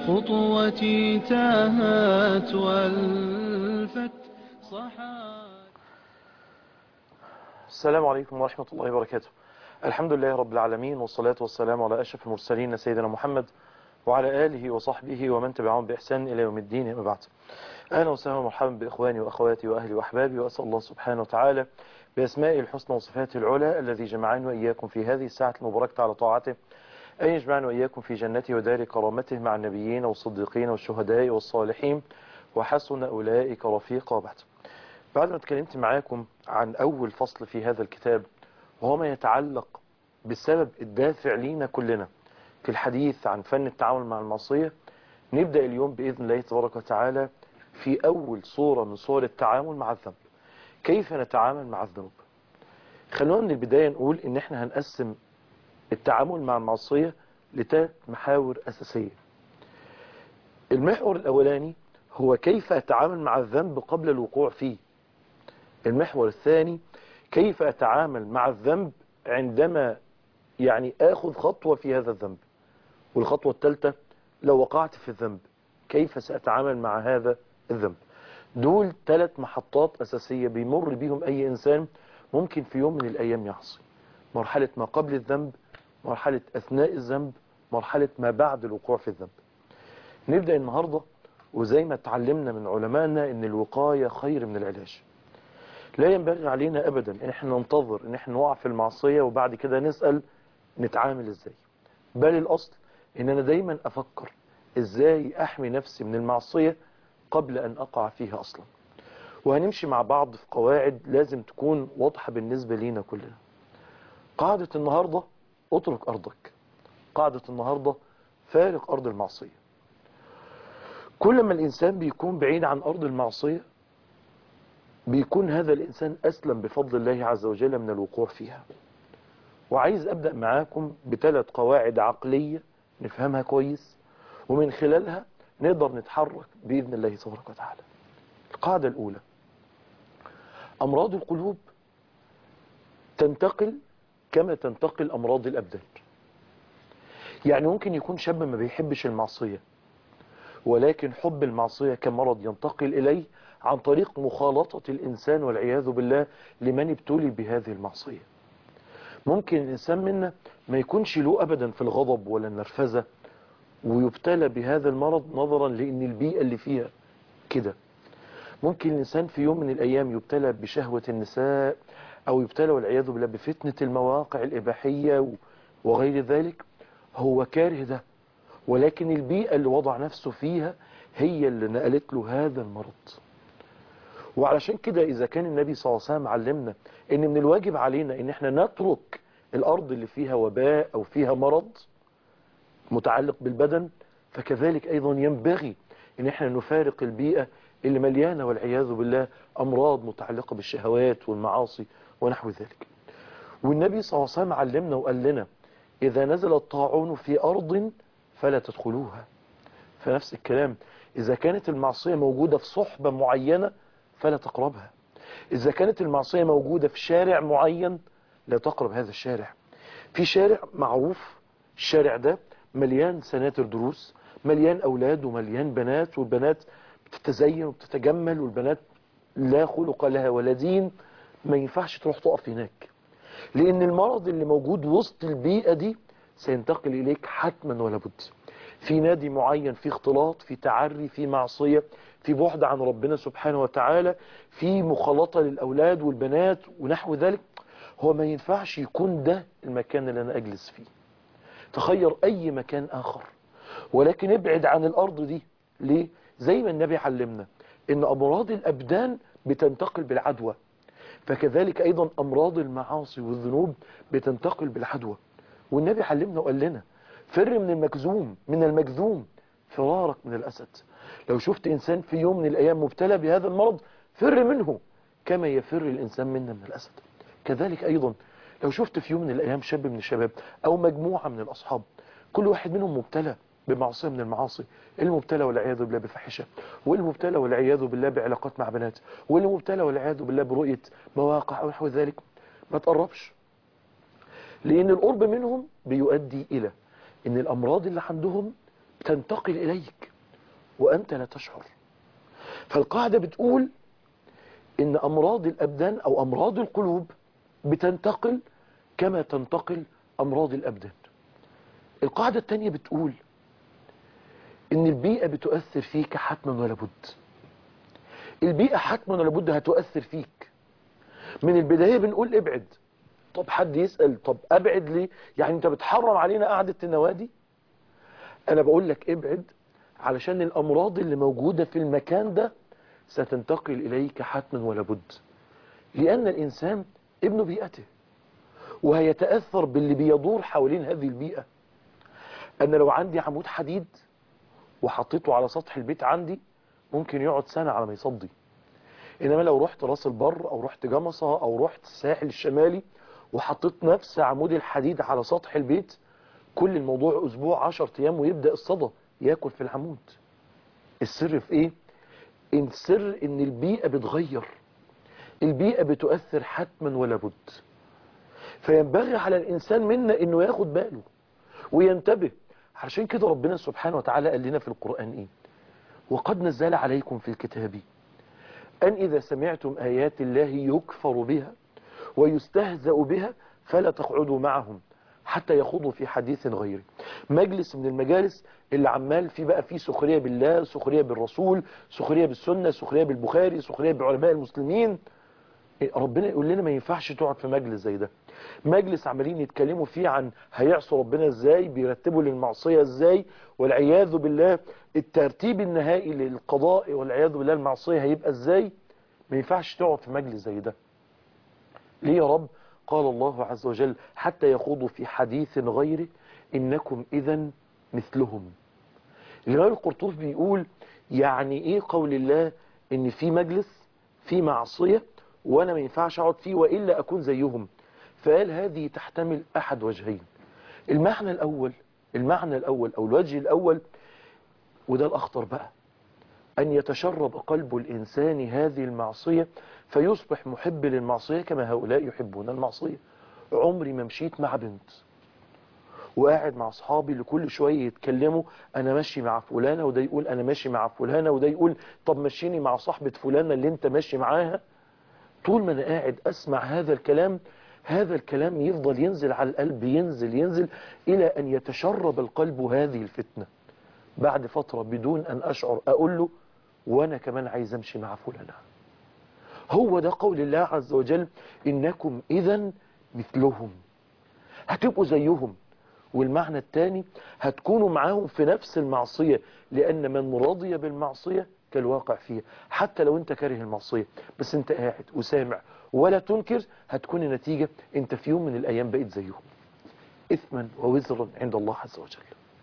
خطوتي تاهت والفت صحات السلام عليكم ورحمة الله وبركاته الحمد لله رب العالمين والصلاة والسلام على أشرف المرسلين سيدنا محمد وعلى آله وصحبه ومن تبعهم بإحسان إلى يوم الدين أما بعد أهلا وسهلا ومرحبا بإخواني وأخواتي وأهلي وأحبابي وأسأل الله سبحانه وتعالى بأسمائه الحسنى وصفاته العلى الذي جمعني وإياكم في هذه الساعة المباركة على طاعته أن يجمعنا وإياكم في جنته ودار كرامته مع النبيين والصديقين والشهداء والصالحين وحسن أولئك رفيقا بعد بعد ما اتكلمت معاكم عن أول فصل في هذا الكتاب وهو ما يتعلق بسبب الدافع لينا كلنا في الحديث عن فن التعامل مع المعصية نبدأ اليوم بإذن الله تبارك وتعالى في أول صورة من صور التعامل مع الذنب كيف نتعامل مع الذنوب خلونا من البداية نقول إن احنا هنقسم التعامل مع المعصية لثلاث محاور أساسية المحور الأولاني هو كيف أتعامل مع الذنب قبل الوقوع فيه المحور الثاني كيف أتعامل مع الذنب عندما يعني آخذ خطوة في هذا الذنب والخطوة الثالثة لو وقعت في الذنب كيف سأتعامل مع هذا الذنب دول ثلاث محطات أساسية بيمر بيهم أي إنسان ممكن في يوم من الأيام يعصي مرحلة ما قبل الذنب مرحلة أثناء الذنب مرحلة ما بعد الوقوع في الذنب نبدأ النهاردة وزي ما اتعلمنا من علمائنا ان الوقاية خير من العلاج لا ينبغي علينا ابدا ان احنا ننتظر ان احنا نقع في المعصية وبعد كده نسأل نتعامل ازاي بل الاصل ان انا دايما افكر ازاي احمي نفسي من المعصية قبل ان اقع فيها اصلا وهنمشي مع بعض في قواعد لازم تكون واضحة بالنسبة لينا كلنا قاعدة النهاردة اترك ارضك قاعدة النهاردة فارق ارض المعصية كل ما الإنسان بيكون بعيد عن أرض المعصية بيكون هذا الإنسان أسلم بفضل الله عز وجل من الوقوع فيها وعايز أبدأ معاكم بثلاث قواعد عقلية نفهمها كويس ومن خلالها نقدر نتحرك بإذن الله تبارك وتعالى القاعدة الأولى أمراض القلوب تنتقل كما تنتقل أمراض الأبدان يعني ممكن يكون شاب ما بيحبش المعصية ولكن حب المعصية كمرض ينتقل إليه عن طريق مخالطة الإنسان والعياذ بالله لمن ابتلي بهذه المعصية ممكن الإنسان منا ما يكونش له أبدا في الغضب ولا النرفزة ويبتلى بهذا المرض نظرا لأن البيئة اللي فيها كده ممكن الإنسان في يوم من الأيام يبتلى بشهوة النساء أو يبتلى والعياذ بالله بفتنة المواقع الإباحية وغير ذلك هو كاره ده ولكن البيئة اللي وضع نفسه فيها هي اللي نقلت له هذا المرض وعلشان كده إذا كان النبي صلى الله عليه وسلم علمنا إن من الواجب علينا إن احنا نترك الأرض اللي فيها وباء أو فيها مرض متعلق بالبدن فكذلك أيضا ينبغي إن احنا نفارق البيئة اللي مليانة والعياذ بالله أمراض متعلقة بالشهوات والمعاصي ونحو ذلك والنبي صلى الله عليه وسلم علمنا وقال لنا إذا نزل الطاعون في أرض فلا تدخلوها فنفس الكلام إذا كانت المعصية موجودة في صحبة معينة فلا تقربها إذا كانت المعصية موجودة في شارع معين لا تقرب هذا الشارع في شارع معروف الشارع ده مليان سناتر دروس مليان أولاد ومليان بنات والبنات بتتزين وبتتجمل والبنات لا خلق لها ولا دين ما ينفعش تروح تقف هناك لأن المرض اللي موجود وسط البيئة دي سينتقل إليك حتما ولا بد في نادي معين في اختلاط في تعري في معصية في بعد عن ربنا سبحانه وتعالى في مخالطة للأولاد والبنات ونحو ذلك هو ما ينفعش يكون ده المكان اللي أنا أجلس فيه تخير أي مكان آخر ولكن ابعد عن الأرض دي ليه؟ زي ما النبي علمنا إن أمراض الأبدان بتنتقل بالعدوى فكذلك أيضا أمراض المعاصي والذنوب بتنتقل بالعدوى والنبي علمنا وقال لنا فر من المكذوم من المجذوم فرارك من الأسد لو شفت إنسان في يوم من الأيام مبتلى بهذا المرض فر منه كما يفر الإنسان منا من الأسد كذلك أيضا لو شفت في يوم من الأيام شاب من الشباب أو مجموعة من الأصحاب كل واحد منهم مبتلى بمعصية من المعاصي المبتلى والعياذ بالله بفحشة والمبتلى والعياذ بالله بعلاقات مع بنات والمبتلى والعياذ بالله برؤية مواقع أو نحو ذلك ما تقربش لأن القرب منهم بيؤدي إلى إن الأمراض اللي عندهم تنتقل إليك وأنت لا تشعر فالقاعدة بتقول إن أمراض الأبدان أو أمراض القلوب بتنتقل كما تنتقل أمراض الأبدان القاعدة الثانية بتقول إن البيئة بتؤثر فيك حتما ولا بد البيئة حتما ولا بد هتؤثر فيك من البداية بنقول ابعد طب حد يسأل طب ابعد ليه يعني انت بتحرم علينا قعدة النوادي انا بقول لك ابعد علشان الامراض اللي موجودة في المكان ده ستنتقل اليك حتما ولا بد لان الانسان ابن بيئته وهيتأثر باللي بيدور حوالين هذه البيئة انا لو عندي عمود حديد وحطيته على سطح البيت عندي ممكن يقعد سنة على ما يصدي انما لو رحت راس البر او رحت جمصة او رحت الساحل الشمالي وحطيت نفس عمود الحديد على سطح البيت كل الموضوع اسبوع عشر ايام ويبدأ الصدى ياكل في العمود السر في ايه إن السر ان البيئة بتغير البيئة بتؤثر حتما ولا بد فينبغي على الانسان منا انه ياخد باله وينتبه عشان كده ربنا سبحانه وتعالى قال لنا في القرآن ايه وقد نزل عليكم في الكتاب أن إذا سمعتم آيات الله يكفر بها ويستهزأ بها فلا تقعدوا معهم حتى يخوضوا في حديث غيره مجلس من المجالس اللي عمال فيه بقى فيه سخرية بالله سخرية بالرسول سخرية بالسنة سخرية بالبخاري سخرية بعلماء المسلمين ربنا يقول لنا ما ينفعش تقعد في مجلس زي ده مجلس عمالين يتكلموا فيه عن هيعصوا ربنا ازاي بيرتبوا للمعصية ازاي والعياذ بالله الترتيب النهائي للقضاء والعياذ بالله المعصية هيبقى ازاي ما ينفعش تقعد في مجلس زي ده ليه يا رب قال الله عز وجل حتى يخوضوا في حديث غيره إنكم إذا مثلهم الإمام القرطبي بيقول يعني إيه قول الله إن في مجلس في معصية وأنا ما ينفعش أقعد فيه وإلا أكون زيهم فقال هذه تحتمل أحد وجهين المعنى الأول المعنى الأول أو الوجه الأول وده الأخطر بقى أن يتشرب قلب الإنسان هذه المعصية فيصبح محب للمعصية كما هؤلاء يحبون المعصية عمري ما مشيت مع بنت وقاعد مع أصحابي اللي كل شوية يتكلموا أنا ماشي مع فلانة وده يقول أنا ماشي مع فلانة وده يقول طب مشيني مع صاحبة فلانة اللي أنت ماشي معاها طول ما أنا قاعد أسمع هذا الكلام هذا الكلام يفضل ينزل على القلب ينزل ينزل إلى أن يتشرب القلب هذه الفتنة بعد فترة بدون أن أشعر أقول له وأنا كمان عايز أمشي مع فلانة هو ده قول الله عز وجل إنكم إذا مثلهم هتبقوا زيهم والمعنى الثاني هتكونوا معاهم في نفس المعصية لأن من رضي بالمعصية كالواقع فيها حتى لو انت كاره المعصية بس انت قاعد وسامع ولا تنكر هتكون النتيجة انت في يوم من الأيام بقيت زيهم إثما ووزرا عند الله عز وجل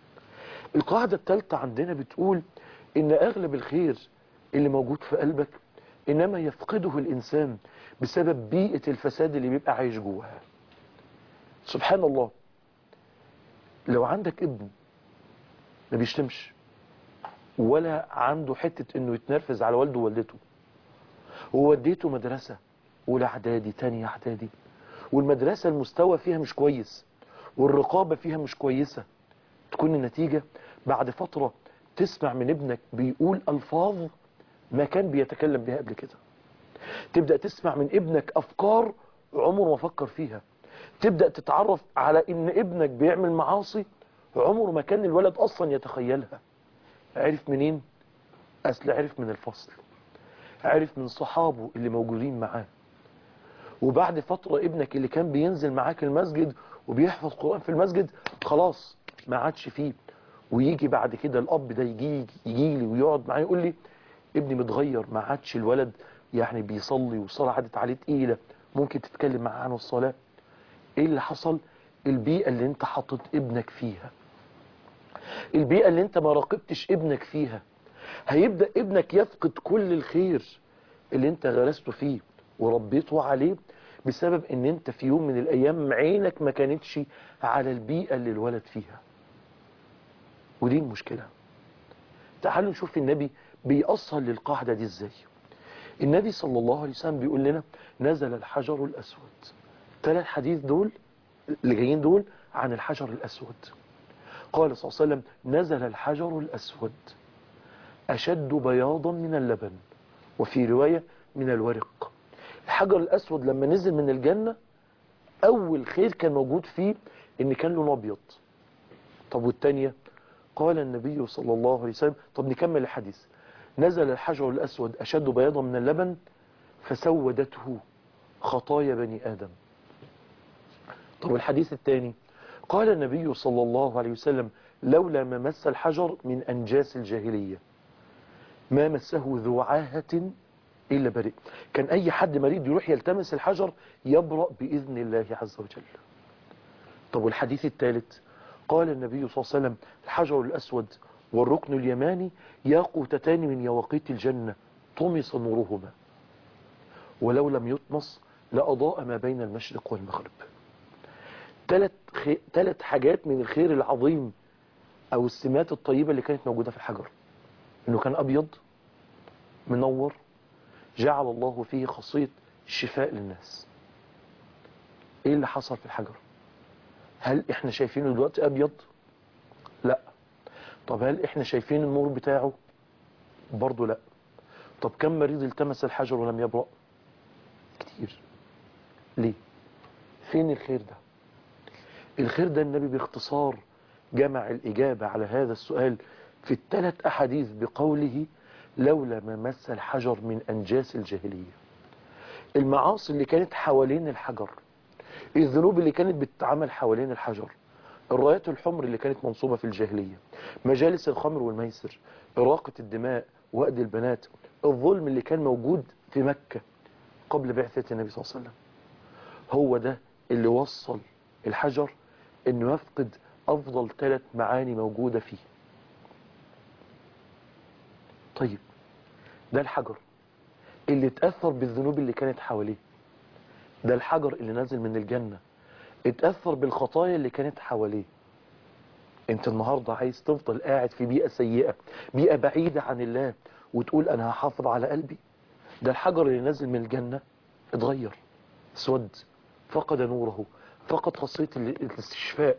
القاعدة الثالثة عندنا بتقول إن أغلب الخير اللي موجود في قلبك إنما يفقده الإنسان بسبب بيئة الفساد اللي بيبقى عايش جواها سبحان الله لو عندك ابن ما بيشتمش ولا عنده حتة انه يتنرفز على والده ووالدته ووديته مدرسة اولى اعدادي تاني اعدادي والمدرسة المستوى فيها مش كويس والرقابة فيها مش كويسة تكون النتيجة بعد فترة تسمع من ابنك بيقول ألفاظ ما كان بيتكلم بها قبل كده تبدأ تسمع من ابنك أفكار عمره ما فكر فيها تبدأ تتعرف على ان ابنك بيعمل معاصي عمره ما كان الولد اصلا يتخيلها عرف منين اصل عرف من الفصل عرف من صحابه اللي موجودين معاه وبعد فترة ابنك اللي كان بينزل معاك المسجد وبيحفظ قرآن في المسجد خلاص ما عادش فيه ويجي بعد كده الاب ده يجي يجي لي ويقعد معايا يقول لي ابني متغير ما عادش الولد يعني بيصلي والصلاة عدت عليه تقيلة ممكن تتكلم معاه عن الصلاة ايه اللي حصل البيئة اللي انت حطيت ابنك فيها البيئة اللي انت ما راقبتش ابنك فيها هيبدأ ابنك يفقد كل الخير اللي انت غرسته فيه وربيته عليه بسبب ان انت في يوم من الايام عينك ما كانتش على البيئة اللي الولد فيها ودي المشكلة تعالوا نشوف النبي بيأصل للقاعدة دي ازاي النبي صلى الله عليه وسلم بيقول لنا نزل الحجر الأسود ثلاث حديث دول اللي جايين دول عن الحجر الأسود قال صلى الله عليه وسلم نزل الحجر الأسود أشد بياضا من اللبن وفي رواية من الورق الحجر الأسود لما نزل من الجنة أول خير كان موجود فيه إن كان لونه أبيض طب والتانية قال النبي صلى الله عليه وسلم طب نكمل الحديث نزل الحجر الأسود أشد بياضا من اللبن فسودته خطايا بني آدم طب الحديث الثاني قال النبي صلى الله عليه وسلم لولا ما مس الحجر من أنجاس الجاهلية ما مسه ذو عاهة إلا بريء كان أي حد مريض يروح يلتمس الحجر يبرأ بإذن الله عز وجل طب والحديث الثالث قال النبي صلى الله عليه وسلم الحجر الأسود والركن اليماني ياقوتتان من يواقيت الجنة طمس نورهما ولو لم يطمس لأضاء ما بين المشرق والمغرب ثلاث خي... ثلاث حاجات من الخير العظيم أو السمات الطيبة اللي كانت موجودة في الحجر إنه كان أبيض منور جعل الله فيه خاصية الشفاء للناس إيه اللي حصل في الحجر هل إحنا شايفينه دلوقتي أبيض لا طب هل إحنا شايفين النور بتاعه برضه لا طب كم مريض التمس الحجر ولم يبرأ كتير ليه فين الخير ده الخير ده النبي باختصار جمع الإجابة على هذا السؤال في الثلاث أحاديث بقوله لولا ما مس الحجر من أنجاس الجاهلية المعاصي اللي كانت حوالين الحجر الذنوب اللي كانت بتتعمل حوالين الحجر الرايات الحمر اللي كانت منصوبة في الجاهلية مجالس الخمر والميسر إراقة الدماء وأد البنات الظلم اللي كان موجود في مكة قبل بعثة النبي صلى الله عليه وسلم هو ده اللي وصل الحجر انه يفقد افضل ثلاث معاني موجودة فيه طيب ده الحجر اللي اتأثر بالذنوب اللي كانت حواليه ده الحجر اللي نازل من الجنة اتأثر بالخطايا اللي كانت حواليه انت النهاردة عايز تفضل قاعد في بيئة سيئة بيئة بعيدة عن الله وتقول انا هحافظ على قلبي ده الحجر اللي نازل من الجنة اتغير اسود فقد نوره فقد خاصية الاستشفاء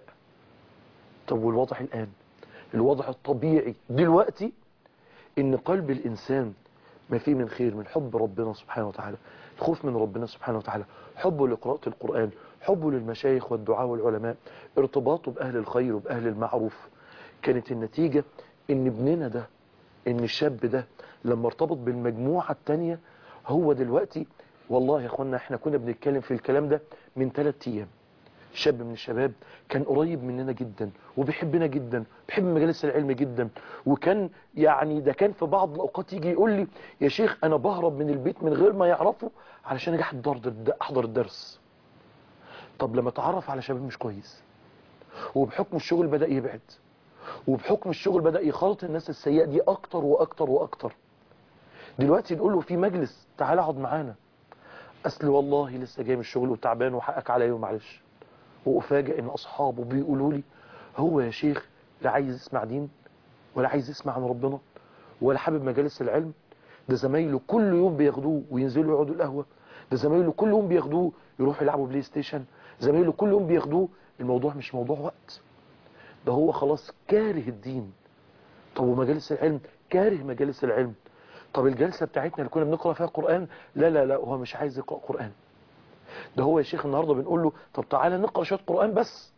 طب والوضع الآن الوضع الطبيعي دلوقتي ان قلب الإنسان ما فيه من خير من حب ربنا سبحانه وتعالى الخوف من ربنا سبحانه وتعالى حبه لقراءة القرآن حبه للمشايخ والدعاء والعلماء ارتباطه بأهل الخير وبأهل المعروف كانت النتيجة ان ابننا ده ان الشاب ده لما ارتبط بالمجموعة التانية هو دلوقتي والله يا اخوانا احنا كنا بنتكلم في الكلام ده من ثلاث ايام شاب من الشباب كان قريب مننا جدا وبيحبنا جدا بيحب مجالس العلم جدا وكان يعني ده كان في بعض الاوقات يجي يقول لي يا شيخ انا بهرب من البيت من غير ما يعرفوا علشان اجي احضر احضر الدرس طب لما اتعرف على شباب مش كويس وبحكم الشغل بدأ يبعد وبحكم الشغل بدأ يخالط الناس السيئة دي اكتر واكتر واكتر دلوقتي نقول له في مجلس تعال اقعد معانا اصل والله لسه جاي من الشغل وتعبان وحقك عليا ومعلش وافاجئ ان اصحابه بيقولوا لي هو يا شيخ لا عايز يسمع دين ولا عايز يسمع عن ربنا ولا حابب مجالس العلم ده زمايله كل يوم بياخدوه وينزلوا يقعدوا القهوه ده زمايله كل يوم بياخدوه يروحوا يلعبوا بلاي ستيشن زمايله كل يوم بياخدوه الموضوع مش موضوع وقت ده هو خلاص كاره الدين طب ومجالس العلم كاره مجالس العلم طب الجلسة بتاعتنا اللي كنا بنقرأ فيها قرآن لا لا لا هو مش عايز يقرأ قرآن ده هو يا شيخ النهاردة بنقول له طب تعالى نقرأ شوية قرآن بس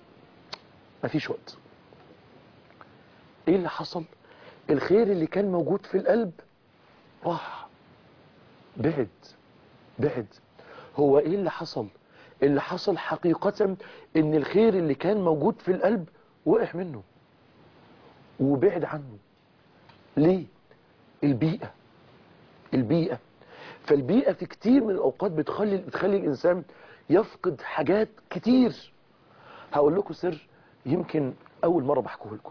مفيش وقت ايه اللي حصل الخير اللي كان موجود في القلب راح بعد بعد هو ايه اللي حصل اللي حصل حقيقة ان الخير اللي كان موجود في القلب وقع منه وبعد عنه ليه البيئة البيئة فالبيئة في كتير من الأوقات بتخلي, بتخلي الإنسان يفقد حاجات كتير هقول لكم سر يمكن أول مرة بحكوه لكم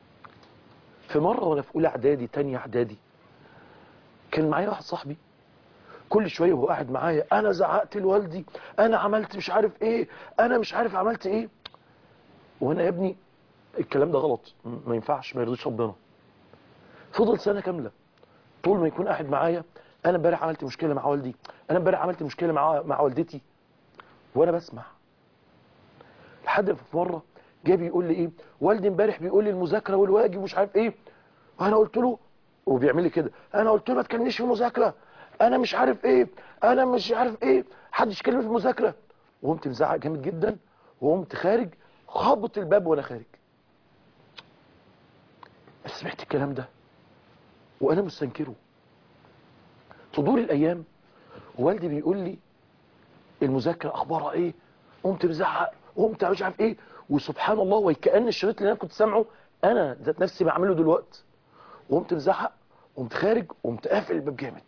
في مرة وأنا في أولى إعدادي تانية إعدادي كان معايا واحد صاحبي كل شوية وهو قاعد معايا أنا زعقت لوالدي أنا عملت مش عارف إيه أنا مش عارف عملت إيه وأنا يا ابني الكلام ده غلط ما ينفعش ما يرضيش ربنا فضل سنة كاملة طول ما يكون قاعد معايا انا امبارح عملت مشكله مع والدي انا امبارح عملت مشكله مع مع والدتي وانا بسمع لحد في مره جه بيقول لي ايه والدي امبارح بيقول لي المذاكره والواجب ومش عارف ايه وانا قلت له وبيعمل لي كده انا قلت له ما تكلمنيش في المذاكره انا مش عارف ايه انا مش عارف ايه حدش يكلمني في المذاكره وقمت مزعق جامد جدا وقمت خارج خابط الباب وانا خارج بس سمعت الكلام ده وانا مستنكره تدور الايام والدي بيقول لي المذاكره اخبارها ايه قمت مزعق قمت مش عارف ايه وسبحان الله وكأن الشريط اللي انا كنت سامعه انا ذات نفسي بعمله دلوقتي وقمت مزعق قمت خارج قمت قافل الباب جامد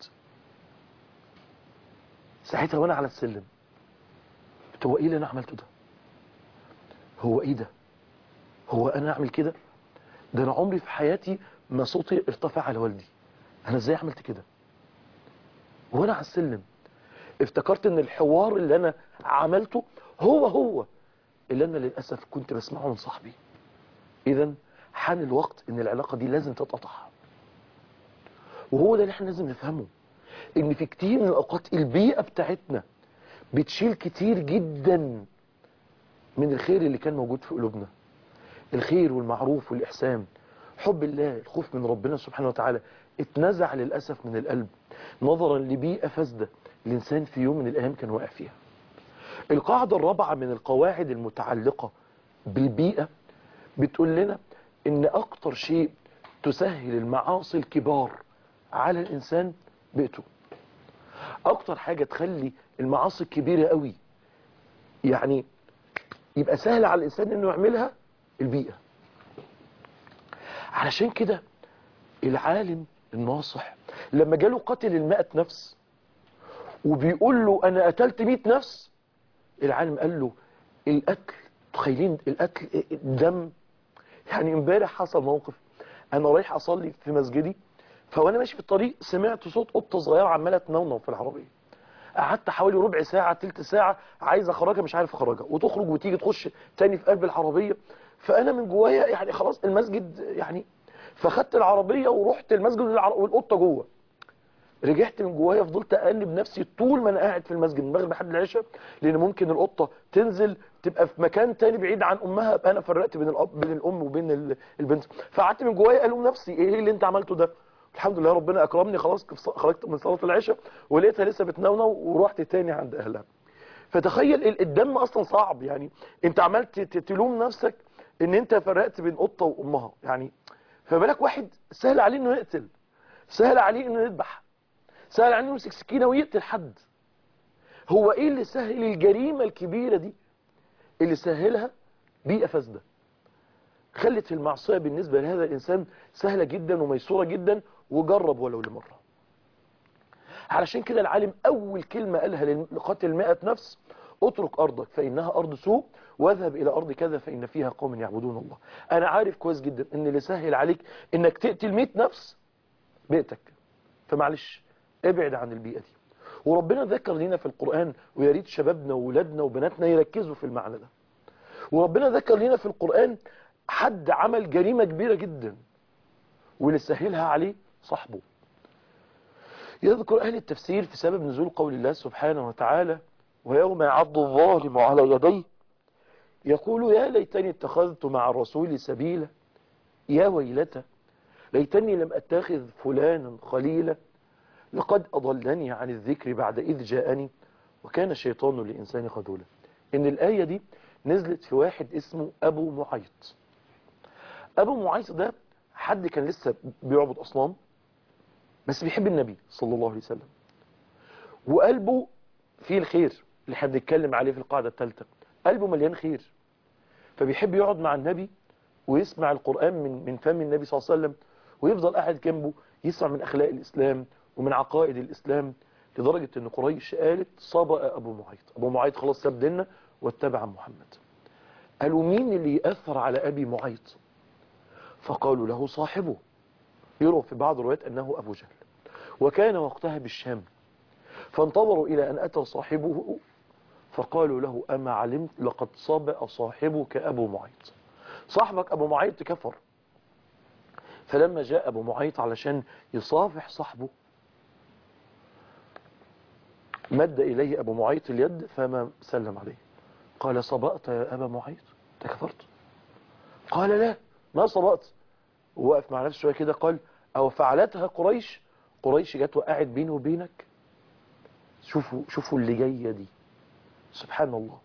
ساعتها وانا على السلم قلت هو ايه اللي انا عملته ده هو ايه ده هو انا اعمل كده ده انا عمري في حياتي ما صوتي ارتفع على والدي انا ازاي عملت كده وانا على السلم افتكرت ان الحوار اللي انا عملته هو هو اللي انا للاسف كنت بسمعه من صاحبي اذا حان الوقت ان العلاقه دي لازم تتقطع وهو ده اللي احنا لازم نفهمه ان في كتير من الاوقات البيئه بتاعتنا بتشيل كتير جدا من الخير اللي كان موجود في قلوبنا الخير والمعروف والإحسان حب الله الخوف من ربنا سبحانه وتعالى اتنزع للأسف من القلب نظرا لبيئة فاسدة الإنسان في يوم من الأيام كان واقع فيها القاعدة الرابعة من القواعد المتعلقة بالبيئة بتقول لنا إن أكتر شيء تسهل المعاصي الكبار على الإنسان بيئته أكتر حاجة تخلي المعاصي الكبيرة قوي يعني يبقى سهل على الإنسان إنه يعملها البيئة علشان كده العالم الناصح لما جاله قتل المائة نفس وبيقول له أنا قتلت مئة نفس العالم قال له القتل تخيلين القتل الدم يعني امبارح حصل موقف أنا رايح أصلي في مسجدي فوانا ماشي في الطريق سمعت صوت قطة صغيرة عمالة تنونو في العربية قعدت حوالي ربع ساعة تلت ساعة عايز اخرجها مش عارف اخرجها وتخرج وتيجي تخش تاني في قلب العربية فانا من جوايا يعني خلاص المسجد يعني فخدت العربية ورحت المسجد والقطة جوه رجعت من جوايا فضلت اقلب نفسي طول ما انا قاعد في المسجد من المغرب لحد العشاء لان ممكن القطة تنزل تبقى في مكان تاني بعيد عن امها ابقى انا فرقت بين الاب بين الام وبين البنت فقعدت من جوايا الوم نفسي ايه اللي انت عملته ده الحمد لله ربنا اكرمني خلاص خرجت من صلاه العشاء ولقيتها لسه بتنونو ورحت تاني عند اهلها فتخيل الدم اصلا صعب يعني انت عملت تلوم نفسك ان انت فرقت بين قطه وامها يعني فبالك واحد سهل عليه انه يقتل سهل عليه انه يذبح سهل عليه انه يمسك سكينه ويقتل حد هو ايه اللي سهل الجريمه الكبيره دي اللي سهلها بيئه فاسده خلت المعصيه بالنسبه لهذا الانسان سهله جدا وميسوره جدا وجرب ولو لمرة علشان كده العالم أول كلمة قالها لقتل مئة نفس اترك أرضك فإنها أرض سوء واذهب إلى أرض كذا فإن فيها قوم يعبدون الله أنا عارف كويس جدا إن اللي سهل عليك إنك تقتل مئة نفس بيئتك فمعلش ابعد عن البيئة دي وربنا ذكر لنا في القرآن وياريت شبابنا وولادنا وبناتنا يركزوا في المعنى ده وربنا ذكر لنا في القرآن حد عمل جريمة كبيرة جدا واللي سهلها عليه صاحبه يذكر أهل التفسير في سبب نزول قول الله سبحانه وتعالى ويوم يعض الظالم على يديه يقول يا ليتني اتخذت مع الرسول سبيلا يا ويلتى ليتني لم أتخذ فلانا خليلا لقد أضلني عن الذكر بعد إذ جاءني وكان الشيطان للإنسان خذولا إن الآية دي نزلت في واحد اسمه أبو معيط أبو معيط ده حد كان لسه بيعبد أصنام بس بيحب النبي صلى الله عليه وسلم وقلبه فيه الخير اللي احنا بنتكلم عليه في القاعدة الثالثة قلبه مليان خير فبيحب يقعد مع النبي ويسمع القرآن من من فم النبي صلى الله عليه وسلم ويفضل قاعد جنبه يسمع من أخلاق الإسلام ومن عقائد الإسلام لدرجة أن قريش قالت صبأ أبو معيط أبو معيط خلاص ساب ديننا واتبع محمد قالوا مين اللي يأثر على أبي معيط فقالوا له صاحبه يروى في بعض الروايات أنه أبو جهل وكان وقتها بالشام فانتظروا إلى أن أتى صاحبه فقالوا له أما علمت لقد صبأ صاحبك أبو معيط صاحبك أبو معيط كفر فلما جاء أبو معيط علشان يصافح صاحبه مد إليه أبو معيط اليد فما سلم عليه قال صبأت يا أبا معيط تكفرت قال لا ما صبأت ووقف مع نفسه شوية كده قال أو فعلتها قريش قريش جت وقعت بيني وبينك شوفوا شوفوا اللي جاية دي سبحان الله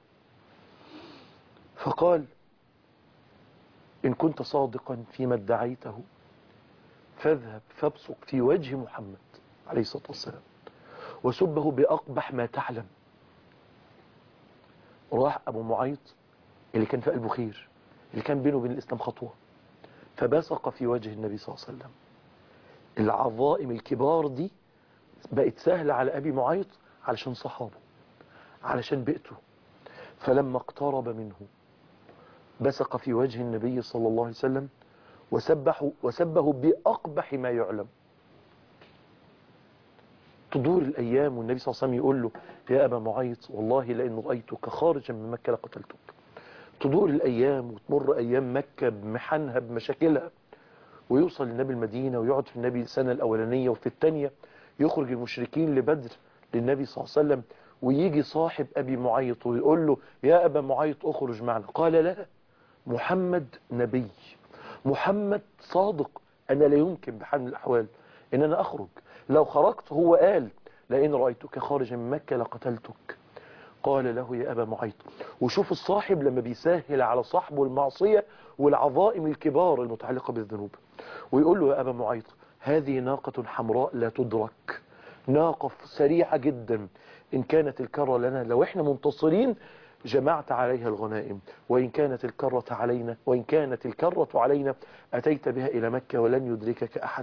فقال إن كنت صادقا فيما ادعيته فاذهب فابصق في وجه محمد عليه الصلاة والسلام وسبه بأقبح ما تعلم راح أبو معيط اللي كان في قلبه خير اللي كان بينه وبين الإسلام خطوة فبصق في وجه النبي صلى الله عليه وسلم العظائم الكبار دي بقت سهلة على أبي معيط علشان صحابه علشان بيئته فلما اقترب منه بسق في وجه النبي صلى الله عليه وسلم وسبح وسبه بأقبح ما يعلم تدور الأيام والنبي صلى الله عليه وسلم يقول له يا أبا معيط والله لئن رأيتك خارجا من مكة لقتلتك تدور الأيام وتمر أيام مكة بمحنها بمشاكلها ويوصل للنبي المدينة ويقعد في النبي السنة الأولانية وفي الثانية يخرج المشركين لبدر للنبي صلى الله عليه وسلم ويجي صاحب أبي معيط ويقول له يا أبا معيط أخرج معنا قال لا محمد نبي محمد صادق أنا لا يمكن بحال من الأحوال إن أنا أخرج لو خرجت هو قال لئن رأيتك خارجا من مكة لقتلتك قال له يا أبا معيط وشوف الصاحب لما بيسهل على صاحبه المعصية والعظائم الكبار المتعلقة بالذنوب ويقول له يا أبا معيط هذه ناقة حمراء لا تدرك ناقة سريعة جدا إن كانت الكرة لنا لو إحنا منتصرين جمعت عليها الغنائم وإن كانت الكرة علينا وإن كانت الكرة علينا أتيت بها إلى مكة ولن يدركك أحد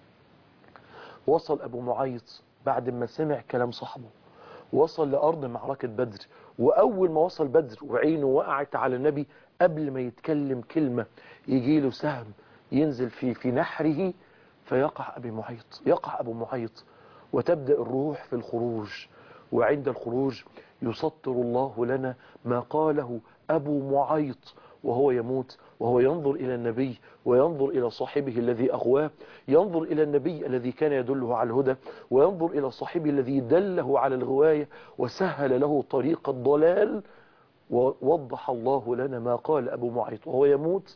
وصل أبو معيط بعد ما سمع كلام صاحبه وصل لأرض معركة بدر وأول ما وصل بدر وعينه وقعت على النبي قبل ما يتكلم كلمة يجي له سهم ينزل في في نحره فيقع أبي معيط يقع أبو معيط وتبدأ الروح في الخروج وعند الخروج يسطر الله لنا ما قاله أبو معيط وهو يموت وهو ينظر إلى النبي وينظر إلى صاحبه الذي أغواه ينظر إلى النبي الذي كان يدله على الهدى وينظر إلى صاحبه الذي دله على الغواية وسهل له طريق الضلال ووضح الله لنا ما قال أبو معيط وهو يموت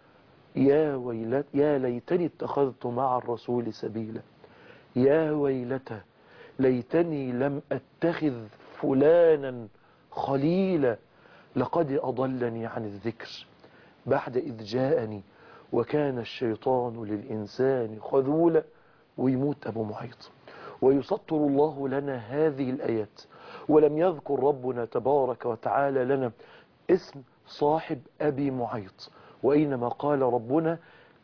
يا, ويلت يا ليتني اتخذت مع الرسول سبيلا يا ويلتى ليتني لم أتخذ فلانا خليلا لقد أضلني عن الذكر بعد إذ جاءني وكان الشيطان للإنسان خذولا ويموت أبو معيط ويسطر الله لنا هذه الآيات ولم يذكر ربنا تبارك وتعالى لنا اسم صاحب أبي معيط وإنما قال ربنا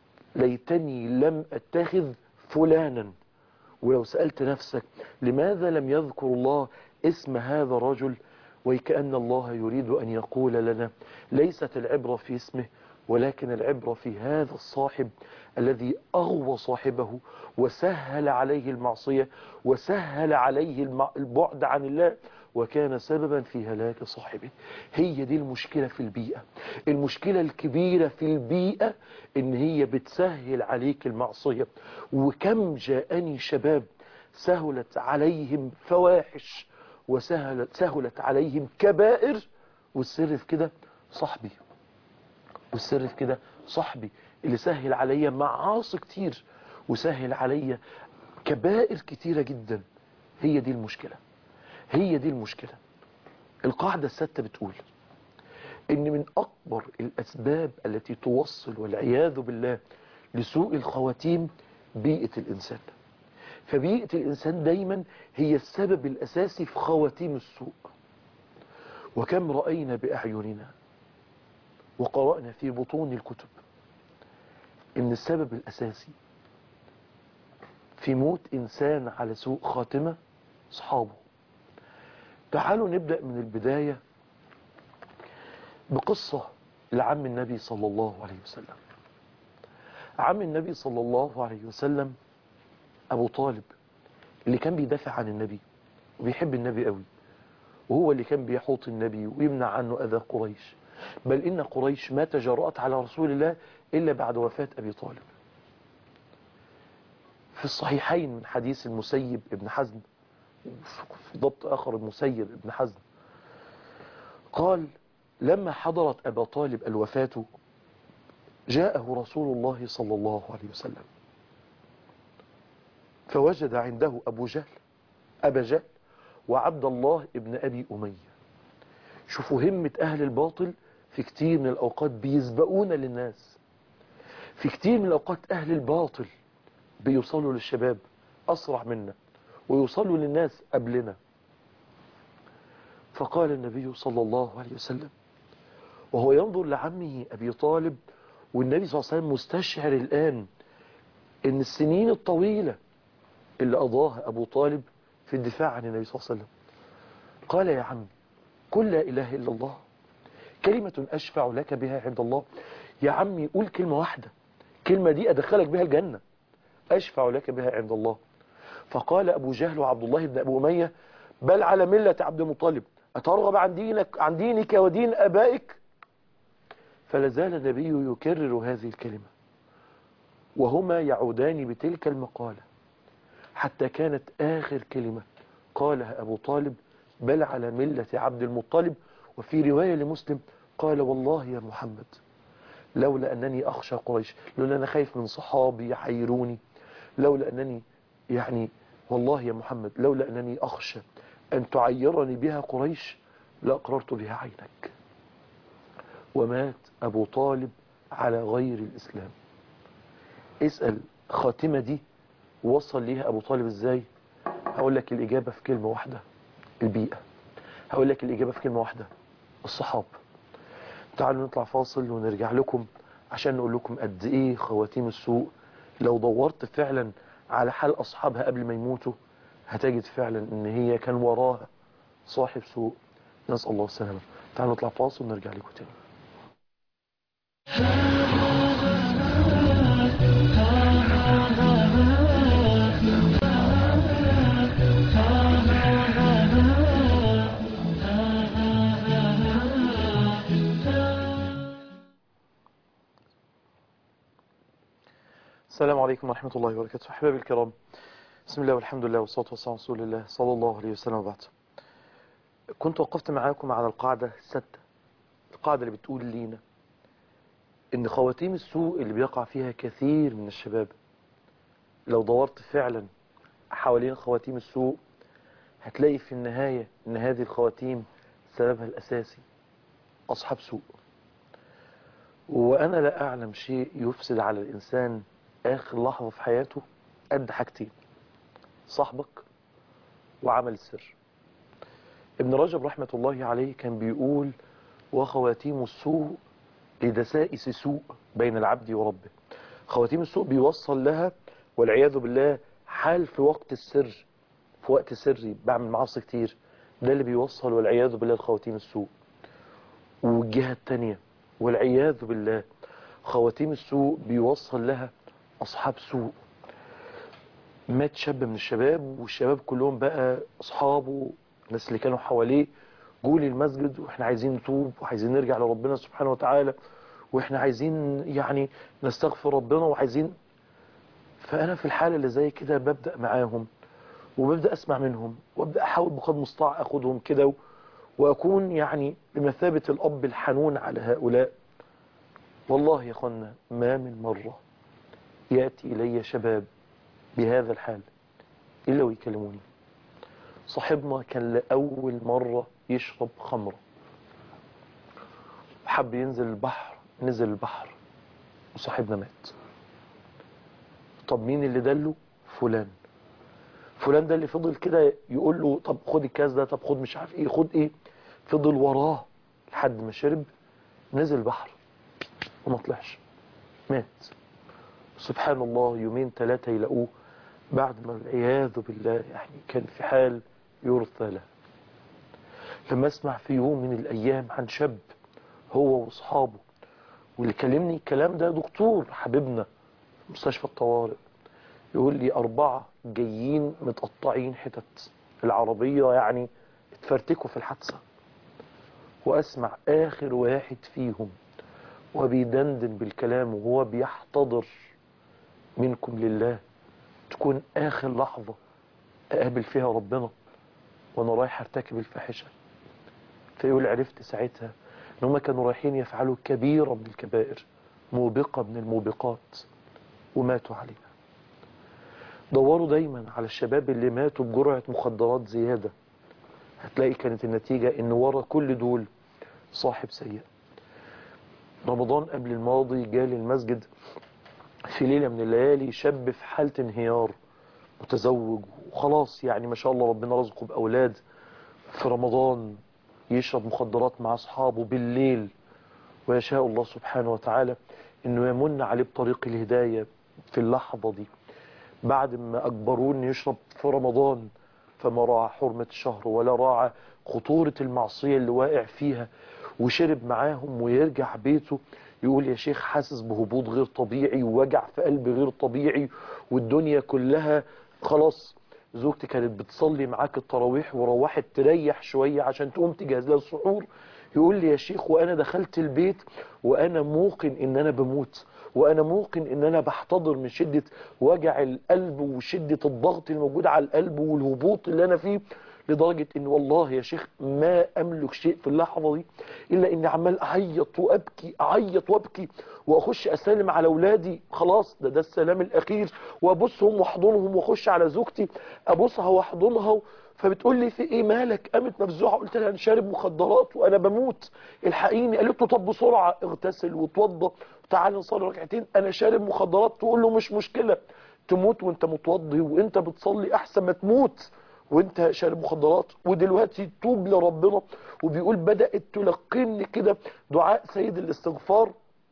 ليتني لم أتخذ فلانا ولو سألت نفسك لماذا لم يذكر الله اسم هذا الرجل وكأن الله يريد أن يقول لنا ليست العبرة في اسمه ولكن العبرة في هذا الصاحب الذي أغوى صاحبه وسهل عليه المعصية وسهل عليه البعد عن الله وكان سببا في هلاك صاحبه هي دي المشكلة في البيئة المشكلة الكبيرة في البيئة ان هي بتسهل عليك المعصية وكم جاءني شباب سهلت عليهم فواحش وسهلت سهلت عليهم كبائر والسر في كده صاحبي والسر في كده صاحبي اللي سهل عليا معاصي كتير وسهل عليا كبائر كتيرة جدا هي دي المشكلة هي دي المشكلة القاعدة الستة بتقول ان من اكبر الاسباب التي توصل والعياذ بالله لسوء الخواتيم بيئة الانسان فبيئة الانسان دايما هي السبب الاساسي في خواتيم السوء وكم رأينا بأعيننا وقرأنا في بطون الكتب ان السبب الاساسي في موت انسان على سوء خاتمة صحابه تعالوا نبدأ من البداية بقصة لعم النبي صلى الله عليه وسلم عم النبي صلى الله عليه وسلم أبو طالب اللي كان بيدافع عن النبي وبيحب النبي قوي وهو اللي كان بيحوط النبي ويمنع عنه أذى قريش بل إن قريش ما تجرأت على رسول الله إلا بعد وفاة أبي طالب في الصحيحين من حديث المسيب ابن حزم في ضبط آخر المسيب ابن حزم قال لما حضرت أبا طالب الوفاة جاءه رسول الله صلى الله عليه وسلم فوجد عنده أبو جهل أبا جهل وعبد الله ابن أبي أمية شوفوا همة أهل الباطل في كتير من الأوقات بيسبقون للناس في كتير من الأوقات أهل الباطل بيوصلوا للشباب أسرع منا ويوصلوا للناس قبلنا فقال النبي صلى الله عليه وسلم وهو ينظر لعمه أبي طالب والنبي صلى الله عليه وسلم مستشعر الآن ان السنين الطويلة اللي قضاها أبو طالب في الدفاع عن النبي صلى الله عليه وسلم قال يا عم قل لا إله إلا الله كلمة أشفع لك بها عند الله يا عمي قول كلمة واحدة كلمة دي أدخلك بها الجنة أشفع لك بها عند الله فقال أبو جهل وعبد الله بن أبو أمية بل على ملة عبد المطلب أترغب عن دينك, عن دينك ودين أبائك فلازال النبي يكرر هذه الكلمة وهما يعودان بتلك المقالة حتى كانت آخر كلمة قالها أبو طالب بل على ملة عبد المطلب وفي رواية لمسلم قال والله يا محمد لولا أنني أخشى قريش لولا أنا خايف من صحابي يحيروني لولا أنني يعني والله يا محمد لولا أنني أخشى أن تعيرني بها قريش لأقررت بها عينك ومات أبو طالب على غير الإسلام اسأل خاتمة دي وصل ليها أبو طالب إزاي هقول لك الإجابة في كلمة واحدة البيئة هقول لك الإجابة في كلمة واحدة الصحاب تعالوا نطلع فاصل ونرجع لكم عشان نقول لكم قد إيه خواتيم السوء لو دورت فعلا على حال أصحابها قبل ما يموتوا هتجد فعلا إن هي كان وراها صاحب سوء نسأل الله السلامة تعالوا نطلع فاصل ونرجع لكم تاني السلام عليكم ورحمة الله وبركاته أحبابي الكرام بسم الله والحمد لله والصلاة والسلام على رسول الله صلى الله عليه وسلم وبعد كنت وقفت معاكم على القاعدة الستة القاعدة اللي بتقول لينا إن خواتيم السوء اللي بيقع فيها كثير من الشباب لو دورت فعلا حوالين خواتيم السوء هتلاقي في النهاية إن هذه الخواتيم سببها الأساسي أصحاب سوء وأنا لا أعلم شيء يفسد على الإنسان آخر لحظة في حياته قد حاجتين صاحبك وعمل السر ابن رجب رحمة الله عليه كان بيقول وخواتيم السوء لدسائس سوء بين العبد وربه خواتيم السوء بيوصل لها والعياذ بالله حال في وقت السر في وقت سري بعمل معاصي كتير ده اللي بيوصل والعياذ بالله لخواتيم السوء والجهة التانية والعياذ بالله خواتيم السوء بيوصل لها أصحاب سوء مات شاب من الشباب والشباب كلهم بقى أصحابه الناس اللي كانوا حواليه جولي المسجد واحنا عايزين نتوب وعايزين نرجع لربنا سبحانه وتعالى واحنا عايزين يعني نستغفر ربنا وعايزين فأنا في الحالة اللي زي كده ببدأ معاهم وببدأ أسمع منهم وابدأ أحاول بقدر المستطاع أخدهم كده وأكون يعني بمثابة الأب الحنون على هؤلاء والله يا أخوانا ما من مرة يأتي إلي شباب بهذا الحال إلا ويكلموني صاحبنا كان لأول مرة يشرب خمرة وحب ينزل البحر نزل البحر وصاحبنا مات طب مين اللي دله فلان فلان ده اللي فضل كده يقول له طب خد الكاس ده طب خد مش عارف ايه خد ايه فضل وراه لحد ما شرب نزل البحر وما طلعش مات سبحان الله يومين ثلاثة يلاقوه بعد ما العياذ بالله يعني كان في حال يرثى له لما اسمع في يوم من الايام عن شاب هو واصحابه واللي كلمني الكلام ده دكتور حبيبنا في مستشفى الطوارئ يقول لي أربعة جايين متقطعين حتت العربية يعني اتفرتكوا في الحادثة وأسمع آخر واحد فيهم وبيدندن بالكلام وهو بيحتضر منكم لله تكون آخر لحظة أقابل فيها ربنا وأنا رايح أرتكب الفاحشة فيقول عرفت ساعتها إن هم كانوا رايحين يفعلوا كبيرة من الكبائر موبقة من الموبقات وماتوا عليها دوروا دايما على الشباب اللي ماتوا بجرعة مخدرات زيادة هتلاقي كانت النتيجة ان ورا كل دول صاحب سيء رمضان قبل الماضي جالي المسجد في ليلة من الليالي شاب في حالة انهيار متزوج وخلاص يعني ما شاء الله ربنا رزقه بأولاد في رمضان يشرب مخدرات مع أصحابه بالليل ويشاء الله سبحانه وتعالى انه يمن عليه بطريق الهداية في اللحظة دي بعد ما أجبرون يشرب في رمضان فما راعى حرمة الشهر ولا راعى خطورة المعصية اللي واقع فيها وشرب معاهم ويرجع بيته يقول يا شيخ حاسس بهبوط غير طبيعي ووجع في قلبي غير طبيعي والدنيا كلها خلاص زوجتي كانت بتصلي معاك التراويح وروحت تريح شوية عشان تقوم تجهز لها السحور يقول لي يا شيخ وانا دخلت البيت وانا موقن ان انا بموت وانا موقن ان انا بحتضر من شدة وجع القلب وشدة الضغط الموجود على القلب والهبوط اللي انا فيه لدرجة ان والله يا شيخ ما املك شيء في اللحظة دي الا اني عمال اعيط وابكي اعيط وابكي واخش اسلم على اولادي خلاص ده ده السلام الاخير وابصهم واحضنهم واخش على زوجتي ابصها واحضنها فبتقول لي في ايه مالك قامت مفزوعه قلت لها انا شارب مخدرات وانا بموت الحقيني قالت له طب بسرعه اغتسل وتوضى تعال نصلي ركعتين انا شارب مخدرات تقول له مش مشكله تموت وانت متوضي وانت بتصلي احسن ما تموت وانت شارب مخدرات ودلوقتي توب لربنا وبيقول بدأت تلقني كده دعاء سيد الاستغفار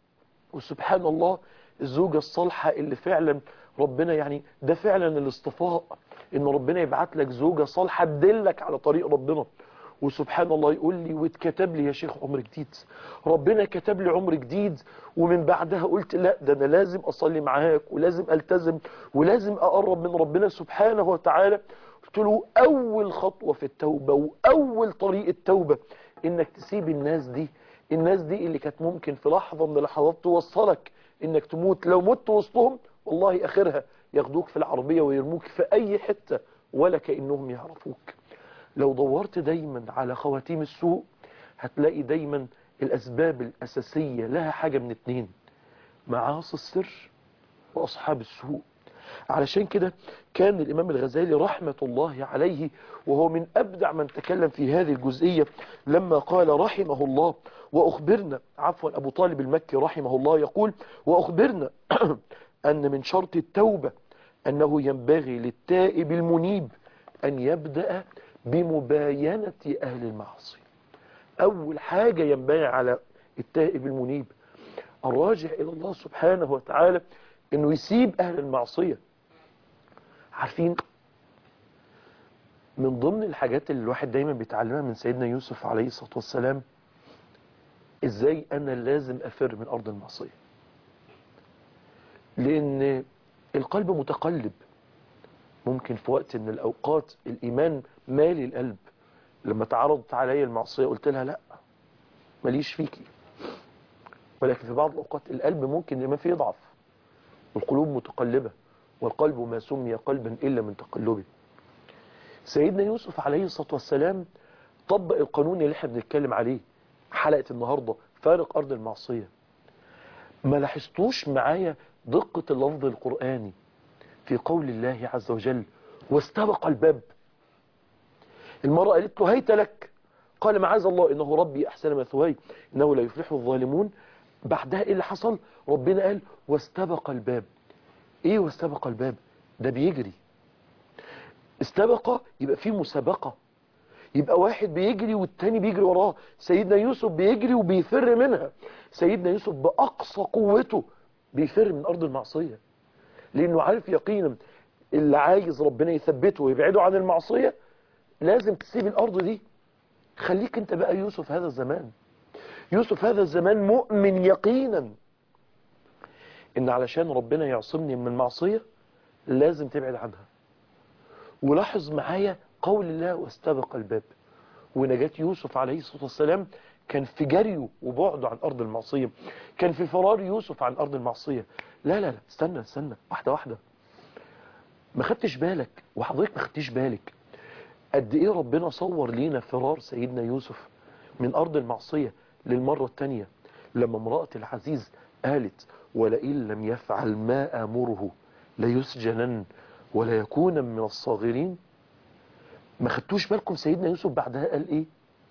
وسبحان الله الزوجة الصالحة اللي فعلا ربنا يعني ده فعلا الاصطفاء ان ربنا يبعت لك زوجة صالحة تدلك على طريق ربنا وسبحان الله يقول لي واتكتب لي يا شيخ عمر جديد ربنا كتب لي عمر جديد ومن بعدها قلت لا ده انا لازم اصلي معاك ولازم التزم ولازم اقرب من ربنا سبحانه وتعالى قلت له اول خطوة في التوبة واول طريق التوبة انك تسيب الناس دي الناس دي اللي كانت ممكن في لحظة من اللحظات توصلك انك تموت لو مت وسطهم والله اخرها ياخدوك في العربية ويرموك في اي حتة ولا كأنهم يعرفوك لو دورت دايما على خواتيم السوء هتلاقي دايما الاسباب الاساسية لها حاجة من اتنين معاصي السر واصحاب السوء علشان كده كان الإمام الغزالي رحمة الله عليه وهو من أبدع من تكلم في هذه الجزئية لما قال رحمه الله وأخبرنا عفوا أبو طالب المكي رحمه الله يقول وأخبرنا أن من شرط التوبة أنه ينبغي للتائب المنيب أن يبدأ بمباينة أهل المعصية أول حاجة ينبغي على التائب المنيب الراجع إلى الله سبحانه وتعالى انه يسيب اهل المعصية عارفين من ضمن الحاجات اللي الواحد دايما بيتعلمها من سيدنا يوسف عليه الصلاة والسلام ازاي انا لازم افر من ارض المعصية لان القلب متقلب ممكن في وقت من الاوقات الايمان مالي القلب لما تعرضت علي المعصية قلت لها لا ماليش فيكي ولكن في بعض الاوقات القلب ممكن الايمان فيه يضعف القلوب متقلبة والقلب ما سمي قلبا إلا من تقلبه سيدنا يوسف عليه الصلاة والسلام طبق القانون اللي احنا بنتكلم عليه حلقة النهاردة فارق أرض المعصية ما لاحظتوش معايا دقة اللفظ القرآني في قول الله عز وجل واستبق الباب المرأة قالت له هيت لك قال معاذ الله إنه ربي أحسن مثواي إنه لا يفلح الظالمون بعدها ايه اللي حصل ربنا قال واستبق الباب ايه واستبق الباب ده بيجري استبق يبقى فيه مسابقة يبقى واحد بيجري والتاني بيجري وراه سيدنا يوسف بيجري وبيفر منها سيدنا يوسف بأقصى قوته بيفر من أرض المعصية لأنه عارف يقينا اللي عايز ربنا يثبته ويبعده عن المعصية لازم تسيب الأرض دي خليك انت بقى يوسف هذا الزمان يوسف هذا الزمان مؤمن يقينا ان علشان ربنا يعصمني من المعصية لازم تبعد عنها ولاحظ معايا قول الله واستبق الباب ونجاة يوسف عليه الصلاة والسلام كان في جريه وبعده عن أرض المعصية كان في فرار يوسف عن أرض المعصية لا لا لا استنى استنى واحدة واحدة ما خدتش بالك وحضرتك ما خدتش بالك قد ايه ربنا صور لينا فرار سيدنا يوسف من أرض المعصية للمرة التانية لما امرأة العزيز قالت ولئن لم يفعل ما آمره ليسجنن ولا يكون من الصاغرين ما خدتوش بالكم سيدنا يوسف بعدها قال ايه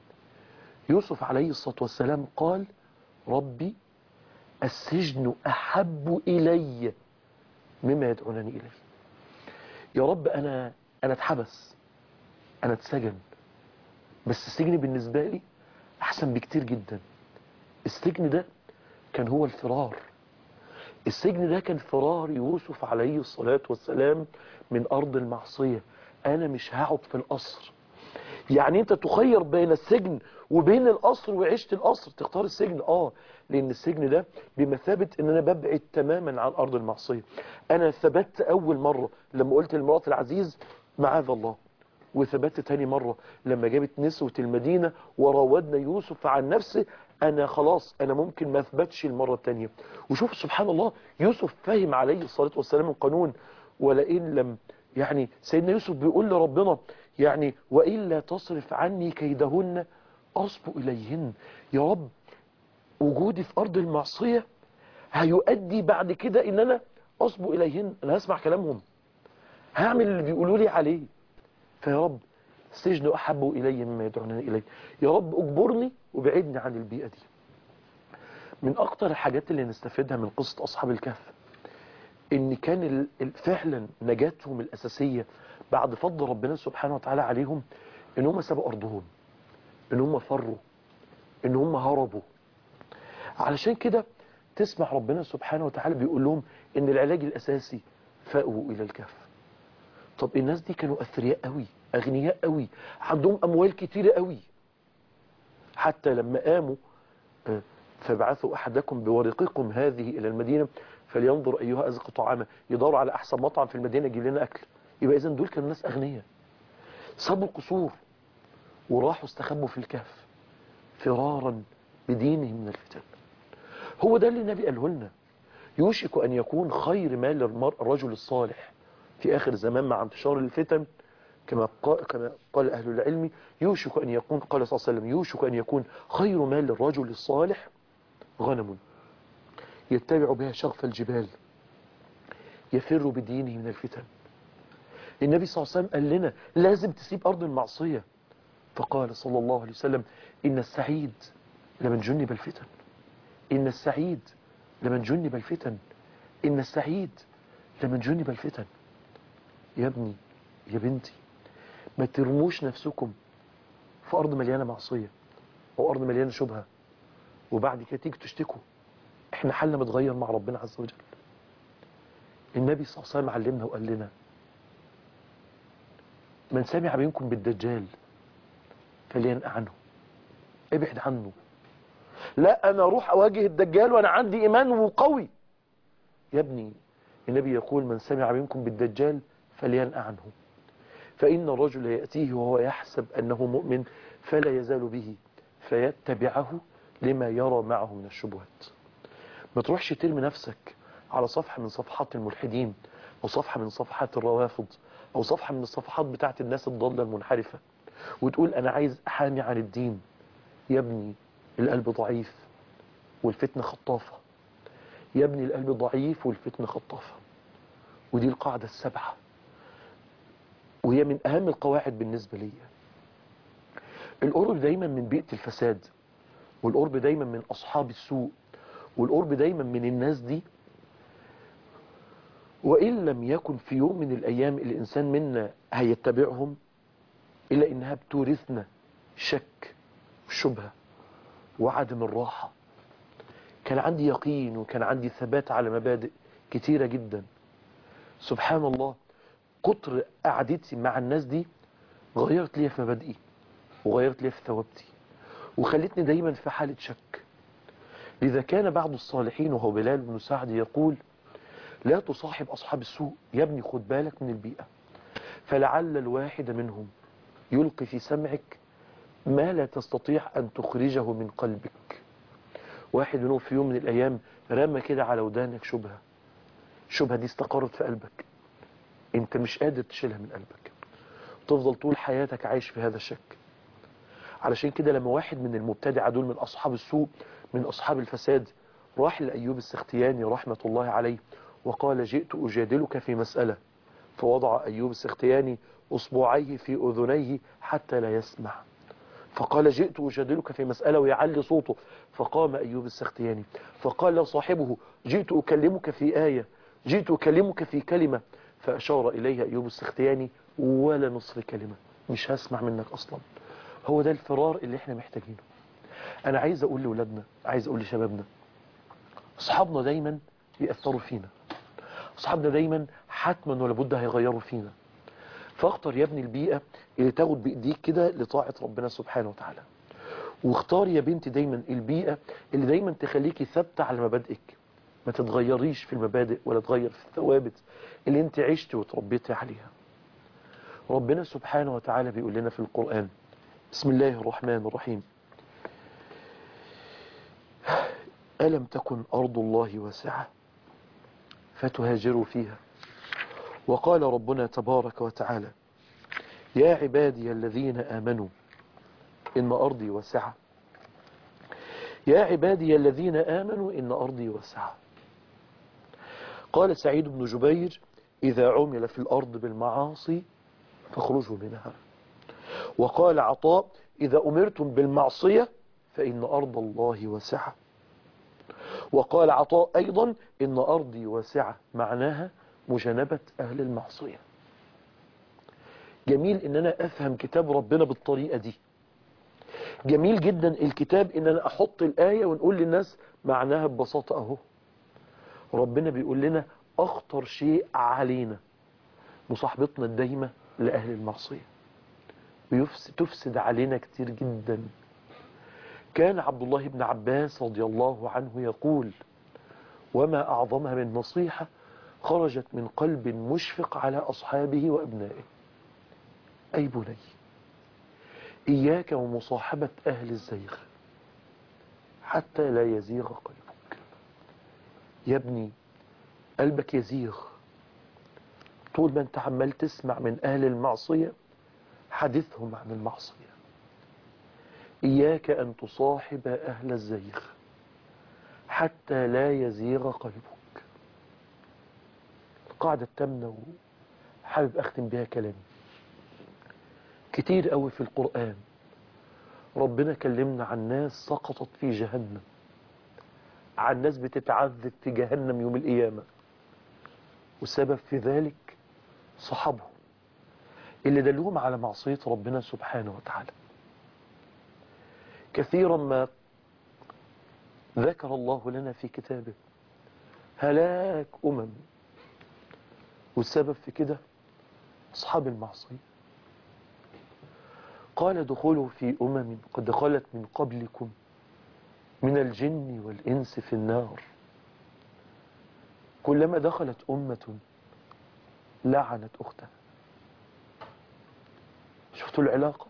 يوسف عليه الصلاة والسلام قال ربي السجن أحب إلي مما يدعونني إليه يا رب أنا أنا اتحبس أنا اتسجن بس السجن بالنسبة لي أحسن بكتير جدا السجن ده كان هو الفرار السجن ده كان فرار يوسف عليه الصلاة والسلام من أرض المعصية أنا مش هقعد في القصر يعني أنت تخير بين السجن وبين القصر وعيشة القصر تختار السجن آه لأن السجن ده بمثابة أن أنا ببعد تماما عن أرض المعصية أنا ثبت أول مرة لما قلت لمرات العزيز معاذ الله وثبت تاني مرة لما جابت نسوة المدينة وراودنا يوسف عن نفسه انا خلاص انا ممكن ما اثبتش المرة التانية وشوف سبحان الله يوسف فهم عليه الصلاة والسلام القانون ولئن لم يعني سيدنا يوسف بيقول لربنا يعني وإلا تصرف عني كيدهن أصب إليهن يا رب وجودي في أرض المعصية هيؤدي بعد كده إن أنا أصب إليهن أنا هسمع كلامهم هعمل اللي بيقولوا لي عليه فيا رب السجن أحب إلي مما يدعونني إليه يا رب أجبرني وبعدني عن البيئة دي من أكتر الحاجات اللي نستفيدها من قصة أصحاب الكهف إن كان ال- ال- فعلا نجاتهم الأساسية بعد فضل ربنا سبحانه وتعالى عليهم إن هم سابوا أرضهم إن هم فروا إن هم هربوا علشان كده تسمع ربنا سبحانه وتعالى بيقول لهم إن العلاج الأساسي فأووا إلى الكهف طب الناس دي كانوا أثرياء قوي أغنياء قوي عندهم أموال كتيرة قوي حتى لما قاموا آه، فبعثوا أحدكم بورقكم هذه إلى المدينة فلينظر أيها أزق طعاما يدوروا على أحسن مطعم في المدينة يجيب لنا أكل يبقى إذن دول كانوا ناس أغنياء سابوا القصور وراحوا استخبوا في الكهف فرارا بدينهم من الفتن هو ده اللي النبي قاله لنا يوشك أن يكون خير مال المرء الرجل الصالح في آخر زمان مع انتشار الفتن كما قال, كما قال أهل العلم يوشك أن يكون قال صلى الله عليه وسلم يوشك أن يكون خير مال الرجل الصالح غنم يتبع بها شغف الجبال يفر بدينه من الفتن النبي صلى الله عليه وسلم قال لنا لازم تسيب أرض المعصية فقال صلى الله عليه وسلم إن السعيد لمن جنب الفتن إن السعيد لمن جنب الفتن إن السعيد لمن جنب الفتن يا ابني يا بنتي ما ترموش نفسكم في أرض مليانة معصية أو أرض مليانة شبهة وبعد كده تيجي تشتكوا احنا حالنا متغير مع ربنا عز وجل النبي صلى الله عليه وسلم علمنا وقال لنا من سمع منكم بالدجال فلينأ عنه ابعد عنه لا انا اروح اواجه الدجال وانا عندي ايمان وقوي يا ابني النبي يقول من سمع منكم بالدجال فلينأ عنه فإن الرجل يأتيه وهو يحسب أنه مؤمن فلا يزال به فيتبعه لما يرى معه من الشبهات ما تروحش ترمي نفسك على صفحة من صفحات الملحدين أو صفحة من صفحات الروافض أو صفحة من الصفحات بتاعت الناس الضالة المنحرفة وتقول أنا عايز أحامي عن الدين يا ابني القلب ضعيف والفتنة خطافة يا ابني القلب ضعيف والفتنة خطافة ودي القاعدة السبعة وهي من أهم القواعد بالنسبة لي القرب دايما من بيئة الفساد والقرب دايما من أصحاب السوء والقرب دايما من الناس دي وإن لم يكن في يوم من الأيام الإنسان منا هيتبعهم إلا إنها بتورثنا شك وشبهة وعدم الراحة كان عندي يقين وكان عندي ثبات على مبادئ كتيرة جدا سبحان الله كتر قعدتي مع الناس دي غيرت لي في مبادئي وغيرت لي في ثوابتي وخلتني دايما في حالة شك لذا كان بعض الصالحين وهو بلال بن سعد يقول لا تصاحب أصحاب السوء يا ابني خد بالك من البيئة فلعل الواحد منهم يلقي في سمعك ما لا تستطيع أن تخرجه من قلبك واحد منهم في يوم من الأيام رمى كده على ودانك شبهة الشبهة دي استقرت في قلبك انت مش قادر تشيلها من قلبك تفضل طول حياتك عايش في هذا الشك علشان كده لما واحد من المبتدعة دول من أصحاب السوء من أصحاب الفساد راح لأيوب السختياني رحمة الله عليه وقال جئت أجادلك في مسألة فوضع أيوب السختياني أصبعيه في أذنيه حتى لا يسمع فقال جئت أجادلك في مسألة ويعلي صوته فقام أيوب السختياني فقال له صاحبه جئت أكلمك في آية جئت أكلمك في كلمة فأشار إليه أيوب السختياني ولا نصف كلمة مش هسمع منك أصلا هو ده الفرار اللي احنا محتاجينه أنا عايز أقول لأولادنا عايز أقول لشبابنا أصحابنا دايما بيأثروا فينا أصحابنا دايما حتما ولا بد هيغيروا فينا فاختر يا ابني البيئة اللي تاخد بإيديك كده لطاعة ربنا سبحانه وتعالى واختار يا بنتي دايما البيئة اللي دايما تخليكي ثابتة على مبادئك ما تتغيريش في المبادئ ولا تغير في الثوابت اللي انت عشتي وتربيتي عليها ربنا سبحانه وتعالى بيقول لنا في القرآن بسم الله الرحمن الرحيم ألم تكن أرض الله واسعة فتهاجروا فيها وقال ربنا تبارك وتعالى يا عبادي الذين آمنوا إن أرضي واسعة يا عبادي الذين آمنوا إن أرضي واسعة قال سعيد بن جبير إذا عمل في الأرض بالمعاصي فاخرجوا منها وقال عطاء إذا أمرتم بالمعصية فإن أرض الله واسعة وقال عطاء أيضا إن أرضي واسعة معناها مجانبة أهل المعصية جميل إن أنا أفهم كتاب ربنا بالطريقة دي جميل جدا الكتاب إن أنا أحط الآية ونقول للناس معناها ببساطة أهو ربنا بيقول لنا أخطر شيء علينا مصاحبتنا الدايمة لأهل المعصية تفسد علينا كتير جدا كان عبد الله بن عباس رضي الله عنه يقول وما أعظمها من نصيحة خرجت من قلب مشفق على أصحابه وأبنائه أي بني إياك ومصاحبة أهل الزيغ حتى لا يزيغ قلبك يا ابني قلبك يزيغ طول ما انت عمال تسمع من أهل المعصية حدثهم عن المعصية إياك أن تصاحب أهل الزيغ حتى لا يزيغ قلبك القاعدة التامنة حابب أختم بها كلامي كتير قوي في القرآن ربنا كلمنا عن ناس سقطت في جهنم عن ناس بتتعذب في جهنم يوم القيامة والسبب في ذلك صحابهم اللي دلوهم على معصية ربنا سبحانه وتعالى كثيرا ما ذكر الله لنا في كتابه هلاك أمم والسبب في كده أصحاب المعصية قال دخلوا في أمم قد خلت من قبلكم من الجن والإنس في النار كلما دخلت أمة لعنت أختها شفتوا العلاقة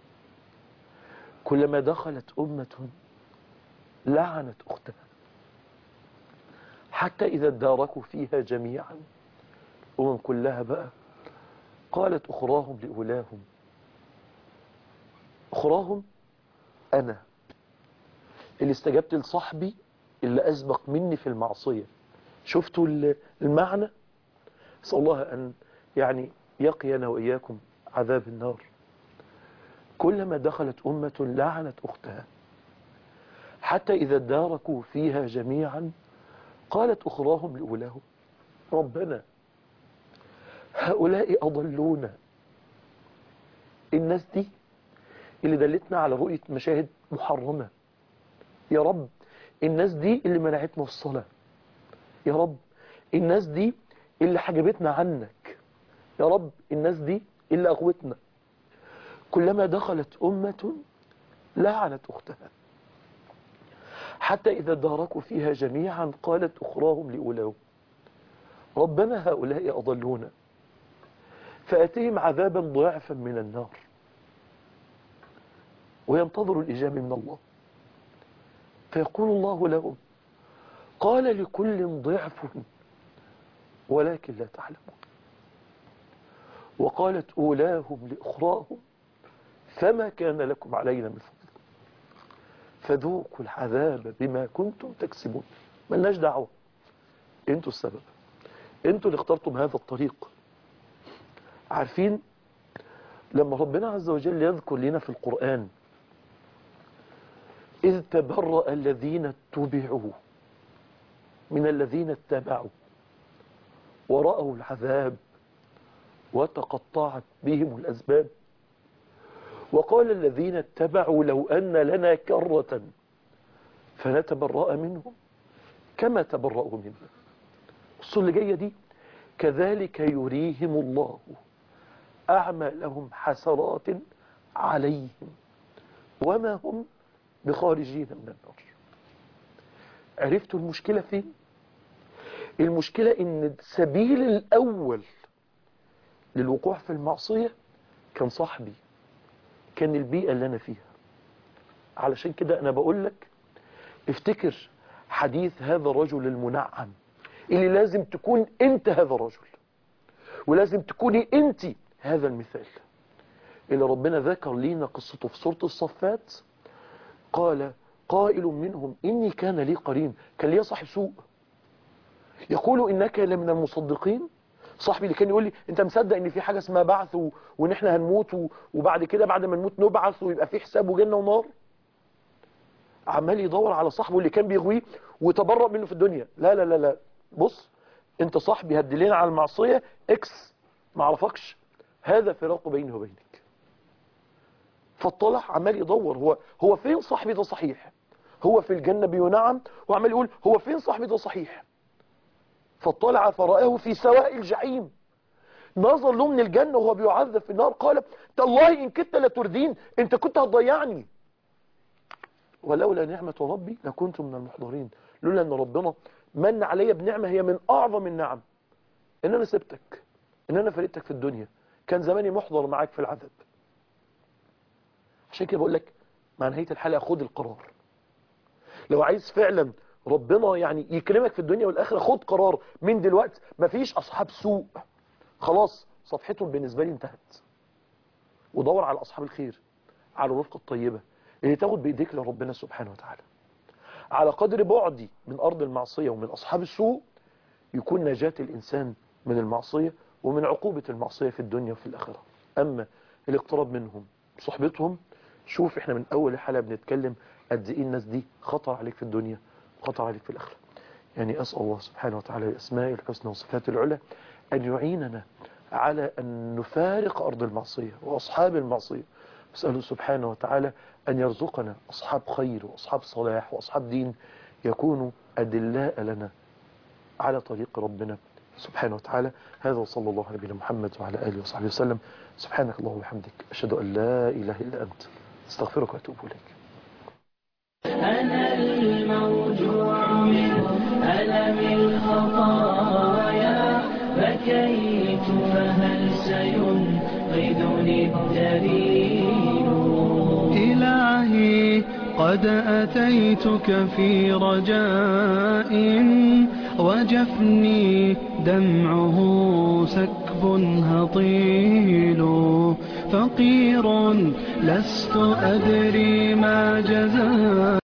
كلما دخلت أمة لعنت أختها حتى إذا اداركوا فيها جميعا أمم كلها بقى قالت أخراهم لأولاهم أخراهم أنا اللي استجبت لصاحبي اللي أسبق مني في المعصية شفتوا المعنى أسأل الله أن يعني يقينا وإياكم عذاب النار كلما دخلت أمة لعنت أختها حتى إذا اداركوا فيها جميعا قالت أخراهم لأولاهم ربنا هؤلاء أضلونا الناس دي اللي دلتنا على رؤية مشاهد محرمة يا رب الناس دي اللي منعتنا الصلاة يا رب الناس دي اللي حجبتنا عنك يا رب الناس دي اللي أغوتنا كلما دخلت أمة لعنت أختها حتى إذا داركوا فيها جميعا قالت أخراهم لأولاهم ربنا هؤلاء أضلونا فأتيهم عذابا ضعفا من النار وينتظر الإجابة من الله فيقول الله لهم قال لكل ضعف ولكن لا تعلمون وقالت أولاهم لأخراهم فما كان لكم علينا من فضل فذوقوا العذاب بما كنتم تكسبون ملناش دعوة انتوا السبب انتوا اللي اخترتم هذا الطريق عارفين لما ربنا عز وجل يذكر لنا في القرآن إذ تبرأ الذين اتبعوا من الذين اتبعوا ورأوا العذاب وتقطعت بهم الأسباب وقال الذين اتبعوا لو أن لنا كرة فنتبرأ منهم كما تبرأوا منا الصورة اللي جاية دي كذلك يريهم الله أعمالهم حسرات عليهم وما هم بخارجين من النار عرفتوا المشكلة فين المشكلة ان السبيل الاول للوقوع في المعصية كان صاحبي كان البيئة اللي انا فيها علشان كده انا بقول لك افتكر حديث هذا الرجل المنعم اللي لازم تكون انت هذا الرجل ولازم تكوني انت هذا المثال اللي ربنا ذكر لينا قصته في سورة الصفات قال قائل منهم إني كان لي قرين كان لي صاحب سوء يقول إنك لمن المصدقين صاحبي اللي كان يقول لي انت مصدق ان في حاجة اسمها بعث و... وان احنا هنموت و... وبعد كده بعد ما نموت نبعث ويبقى في حساب وجنة ونار عمال يدور على صاحبه اللي كان بيغويه وتبرأ منه في الدنيا لا لا لا لا بص انت صاحبي هدلنا على المعصية اكس ما عرفكش هذا فراق بيني وبينك فاطلع عمال يدور هو هو فين صاحبي ده صحيح هو في الجنة بينعم وعمال يقول هو فين صاحبي ده صحيح فاطلع فرآه في سواء الجحيم نظر له من الجنة وهو بيعذب في النار قال تالله إن كنت لتردين انت كنت هتضيعني ولولا نعمة ربي لكنت من المحضرين لولا ان ربنا من علي بنعمة هي من اعظم النعم ان انا سبتك ان انا فرقتك في الدنيا كان زماني محضر معاك في العذاب عشان كده بقول لك مع نهاية الحلقة خد القرار لو عايز فعلا ربنا يعني يكرمك في الدنيا والآخرة خد قرار من دلوقتي مفيش أصحاب سوء خلاص صفحتهم بالنسبة لي انتهت ودور على أصحاب الخير على الرفقة الطيبة اللي تاخد بإيديك لربنا سبحانه وتعالى على قدر بعدي من أرض المعصية ومن أصحاب السوء يكون نجاة الإنسان من المعصية ومن عقوبة المعصية في الدنيا وفي الآخرة أما الاقتراب منهم صحبتهم شوف احنا من أول الحلقة بنتكلم قد ايه الناس دي خطر عليك في الدنيا وخطر عليك في الآخرة يعني أسأل الله سبحانه وتعالى بأسماء الحسنى وصفات العلى أن يعيننا على أن نفارق أرض المعصية وأصحاب المعصية أسأله سبحانه وتعالى أن يرزقنا أصحاب خير وأصحاب صلاح وأصحاب دين يكونوا أدلاء لنا على طريق ربنا سبحانه وتعالى هذا وصلى الله على نبينا محمد وعلى آله وصحبه وسلم سبحانك اللهم وبحمدك أشهد أن لا إله إلا أنت استغفرك وأتوب إليك أنا الموجوع من ألم الخطايا بكيت فهل سينقذني الدليل إلهي قد أتيتك في رجاء وجفني دمعه سكب هطيل فقير لست أدري ما جزاء